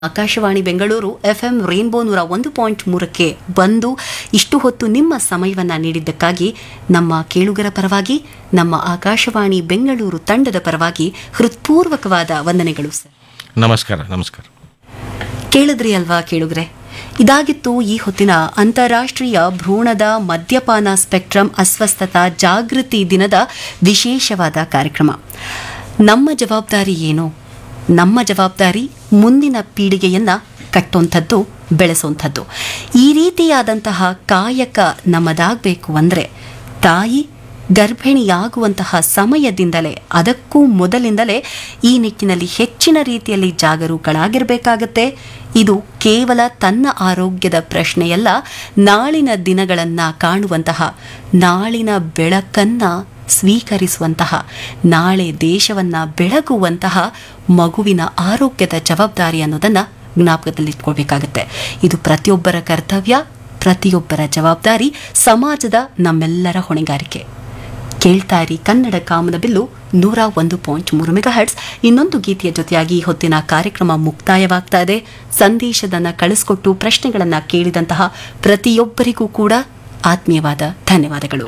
Akashvani Bengaluru FM rainbow ನೂರ ಒಂದು point ಮೂರಕ್ಕೆ ಬಂದು ಇಷ್ಟು ಹೊತ್ತು ನಿಮ್ಮ ಸಮಯವನ್ನ ನೀಡಿದ್ದಕ್ಕಾಗಿ ನಮ್ಮ ಕೇಳುಗರ ಪರವಾಗಿ ನಮ್ಮ ಆಕಾಶವಾಣಿ ಬೆಂಗಳೂರು ತಂಡದ ಪರವಾಗಿ ಹೃತ್ಪೂರ್ವಕವಾದ ವಂದನೆಗಳು ಸರ್ ನಮಸ್ಕಾರ ನಮಸ್ಕಾರ ಕೇಳಿದ್ರಿ ಅಲ್ವಾ ಕೇಳುಗ್ರೆ ಇದಾಗಿತ್ತು ಈ ಹೊತ್ತಿನ ಅಂತಾರಾಷ್ಟ್ರೀಯ ಭ್ರೂಣದ ಮದ್ಯಪಾನ ಸ್ಪೆಕ್ಟ್ರಮ್ ಅಸ್ವಸ್ಥತಾ ಜಾಗೃತಿ ದಿನದ ವಿಶೇಷವಾದ ಕಾರ್ಯಕ್ರಮ ನಮ್ಮ ಜವಾಬ್ದಾರಿ ಏನು ನಮ್ಮ ಜವಾಬ್ದಾರಿ ಮುಂದಿನ ಪೀಳಿಗೆಯನ್ನ ಕಟ್ಟುವಂಥದ್ದು ಬೆಳೆಸುವಂಥದ್ದು ಈ ರೀತಿಯಾದಂತಹ ಕಾಯಕ ನಮ್ಮದಾಗಬೇಕು ಅಂದರೆ ತಾಯಿ ಗರ್ಭಿಣಿಯಾಗುವಂತಹ ಸಮಯದಿಂದಲೇ ಅದಕ್ಕೂ ಮೊದಲಿಂದಲೇ ಈ ನಿಟ್ಟಿನಲ್ಲಿ ಹೆಚ್ಚಿನ ರೀತಿಯಲ್ಲಿ ಜಾಗರೂಕಳಾಗಿರಬೇಕಾಗತ್ತೆ ಇದು ಕೇವಲ ತನ್ನ ಆರೋಗ್ಯದ ಪ್ರಶ್ನೆಯಲ್ಲ ನಾಳಿನ ದಿನಗಳನ್ನು ಕಾಣುವಂತಹ ನಾಳಿನ ಬೆಳಕನ್ನ ಸ್ವೀಕರಿಸುವಂತಹ ನಾಳೆ ದೇಶವನ್ನ ಬೆಳಗುವಂತಹ ಮಗುವಿನ ಆರೋಗ್ಯದ ಜವಾಬ್ದಾರಿ ಅನ್ನೋದನ್ನ ಜ್ಞಾಪಕದಲ್ಲಿಟ್ಕೊಳ್ಬೇಕಾಗತ್ತೆ ಇದು ಪ್ರತಿಯೊಬ್ಬರ ಕರ್ತವ್ಯ ಪ್ರತಿಯೊಬ್ಬರ ಜವಾಬ್ದಾರಿ ಸಮಾಜದ ನಮ್ಮೆಲ್ಲರ ಹೊಣೆಗಾರಿಕೆ ಕೇಳ್ತಾ ಇರಿ ಕನ್ನಡ ಕಾಮನಬಿಲ್ಲು ನೂರ ಒಂದು ಪಾಯಿಂಟ್ ಮೂರು ಮೆಗಾ ಹರ್ಟ್ಸ್ ಇನ್ನೊಂದು ಗೀತೆಯ ಜೊತೆಯಾಗಿ ಈ ಹೊತ್ತಿನ ಕಾರ್ಯಕ್ರಮ ಮುಕ್ತಾಯವಾಗ್ತಾ ಇದೆ ಸಂದೇಶದನ್ನ ಕಳಿಸ್ಕೊಟ್ಟು ಪ್ರಶ್ನೆಗಳನ್ನ ಕೇಳಿದಂತಹ ಪ್ರತಿಯೊಬ್ಬರಿಗೂ ಕೂಡ ಆತ್ಮೀಯವಾದ ಧನ್ಯವಾದಗಳು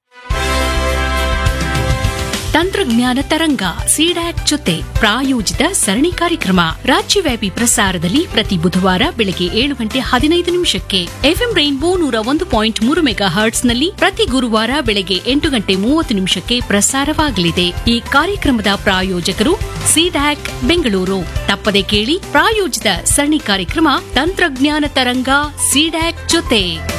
ತಂತ್ರಜ್ಞಾನ ತರಂಗ ಸಿಡ್ಯಾಕ್ ಜೊತೆ ಪ್ರಾಯೋಜಿತ ಸರಣಿ ಕಾರ್ಯಕ್ರಮ ರಾಜ್ಯವ್ಯಾಪಿ ಪ್ರಸಾರದಲ್ಲಿ ಪ್ರತಿ ಬುಧವಾರ ಬೆಳಗ್ಗೆ ಏಳು ಗಂಟೆ ಹದಿನೈದು ನಿಮಿಷಕ್ಕೆ ಎಫ್ಎಂ ರೈನ್ಬೋ ನೂರ ಒಂದು ಪಾಯಿಂಟ್ ಮೂರು ಮೆಗಾ ಹರ್ಟ್ಸ್ನಲ್ಲಿ ಪ್ರತಿ ಗುರುವಾರ ಬೆಳಗ್ಗೆ ಎಂಟು ಗಂಟೆ ಮೂವತ್ತು ನಿಮಿಷಕ್ಕೆ ಪ್ರಸಾರವಾಗಲಿದೆ ಈ ಕಾರ್ಯಕ್ರಮದ ಪ್ರಾಯೋಜಕರು ಸಿಡ್ಯಾಕ್ ಬೆಂಗಳೂರು ತಪ್ಪದೆ ಕೇಳಿ ಪ್ರಾಯೋಜಿತ ಸರಣಿ ಕಾರ್ಯಕ್ರಮ ತಂತ್ರಜ್ಞಾನ ತರಂಗ ಸಿಡ್ಯಾಕ್ ಜೊತೆ